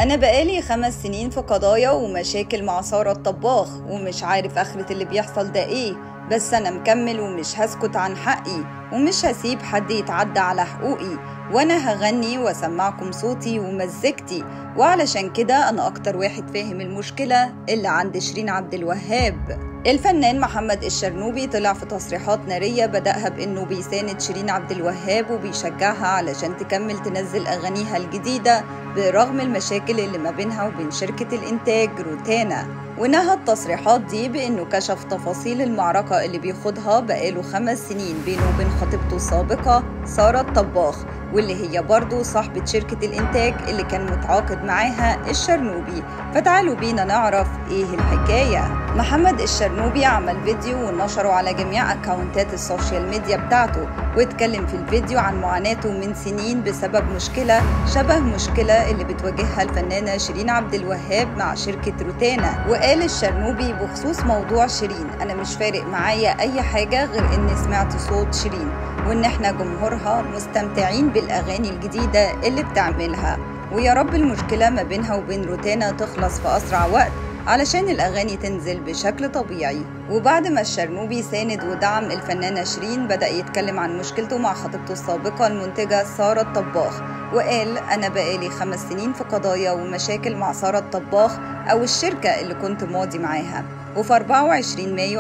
أنا بقالي خمس سنين في قضايا ومشاكل مع سارة الطباخ ومش عارف آخرة اللي بيحصل ده إيه بس أنا مكمل ومش هسكت عن حقي ومش هسيب حد يتعدى على حقوقي وأنا هغني وأسمعكم صوتي ومزجتي وعلشان كده أنا أكتر واحد فاهم المشكلة اللي عند شيرين عبد الوهاب الفنان محمد الشرنوبي طلع في تصريحات نارية بدأها بإنه بيساند شيرين عبد الوهاب وبيشجعها علشان تكمل تنزل أغانيها الجديدة برغم المشاكل اللي ما بينها وبين شركة الإنتاج روتانا ونهى التصريحات دي بإنه كشف تفاصيل المعركة اللي بيخوضها بقاله خمس سنين بينه وبين خطيبته السابقة سارة الطباخ واللي هي برضه صاحبة شركة الإنتاج اللي كان متعاقد معاها الشرنوبي فتعالوا بينا نعرف إيه الحكاية محمد الشرنوبي عمل فيديو ونشره على جميع أكاونتات السوشيال ميديا بتاعته واتكلم في الفيديو عن معاناته من سنين بسبب مشكلة شبه مشكلة اللي بتواجهها الفنانة شيرين عبد الوهاب مع شركة روتانا وقال الشرنوبي بخصوص موضوع شيرين أنا مش فارق معايا أي حاجة غير إني سمعت صوت شيرين وإن إحنا جمهورها مستمتعين بالأغاني الجديدة اللي بتعملها ويا رب المشكلة ما بينها وبين روتانا تخلص في أسرع وقت علشان الأغاني تنزل بشكل طبيعي وبعد ما الشرنوبي ساند ودعم الفنانة شيرين بدأ يتكلم عن مشكلته مع خطيبته السابقة المنتجة سارة الطباخ وقال أنا بقالي خمس سنين في قضايا ومشاكل مع سارة الطباخ أو الشركة اللي كنت ماضي معاها وفي 24 مايو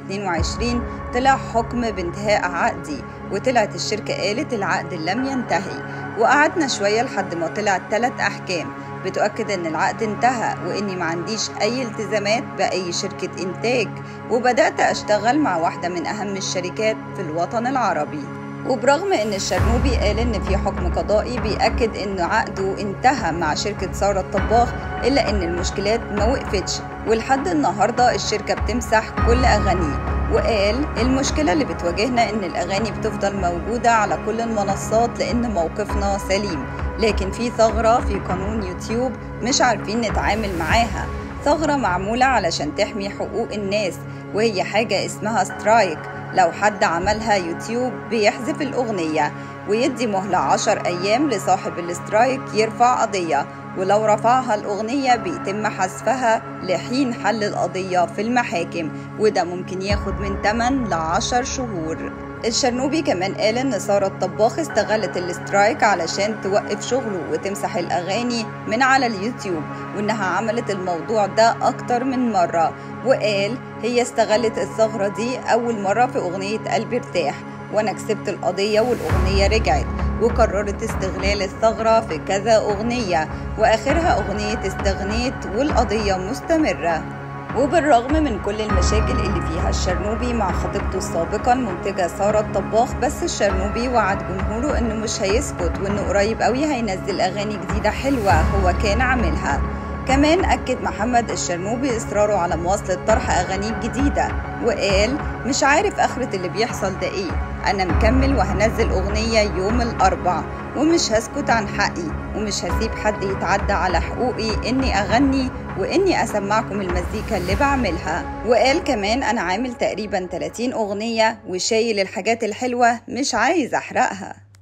2022 طلع حكم بانتهاء عقدي وطلعت الشركة قالت العقد لم ينتهي وقعدنا شوية لحد ما طلعت ثلاث أحكام بتؤكد ان العقد انتهى واني ما عنديش اي التزامات باي شركه انتاج وبدات اشتغل مع واحده من اهم الشركات في الوطن العربي وبرغم ان الشرنوبي قال ان في حكم قضائي بيأكد ان عقده انتهى مع شركة سارة الطباخ الا ان المشكلات ما وقفتش ولحد النهاردة الشركة بتمسح كل اغانيه وقال المشكلة اللي بتواجهنا إن الأغاني بتفضل موجودة على كل المنصات لأن موقفنا سليم لكن في ثغرة في قانون يوتيوب مش عارفين نتعامل معاها ثغرة معمولة علشان تحمي حقوق الناس وهي حاجة اسمها سترايك لو حد عملها يوتيوب بيحذف الأغنية ويدي مهلة عشر أيام لصاحب الاسترايك يرفع قضية ولو رفعها الأغنية بيتم حذفها لحين حل القضية في المحاكم وده ممكن ياخد من 8 ل 10 شهور الشرنوبي كمان قال ان ساره الطباخ استغلت الاسترايك علشان توقف شغله وتمسح الاغاني من على اليوتيوب وانها عملت الموضوع ده اكتر من مره وقال هي استغلت الثغره دي اول مره في اغنيه قلبي ارتاح وانا كسبت القضيه والاغنيه رجعت وقررت استغلال الثغرة في كذا أغنية وآخرها أغنية استغنيت والقضية مستمرة وبالرغم من كل المشاكل اللي فيها الشرنوبي مع خطيبته السابقة المنتجة سارة الطباخ بس الشرنوبي وعد جمهوره انه مش هيسكت وانه قريب قوي هينزل اغاني جديدة حلوة هو كان عاملها كمان أكد محمد الشرنوبي إصراره على مواصلة طرح أغانيه الجديدة وقال مش عارف آخرة اللي بيحصل ده إيه أنا مكمل وهنزل أغنية يوم الأربع ومش هسكت عن حقي ومش هسيب حد يتعدى على حقوقي إني أغني وإني أسمعكم المزيكا اللي بعملها وقال كمان أنا عامل تقريبا 30 أغنية وشايل الحاجات الحلوة مش عايز أحرقها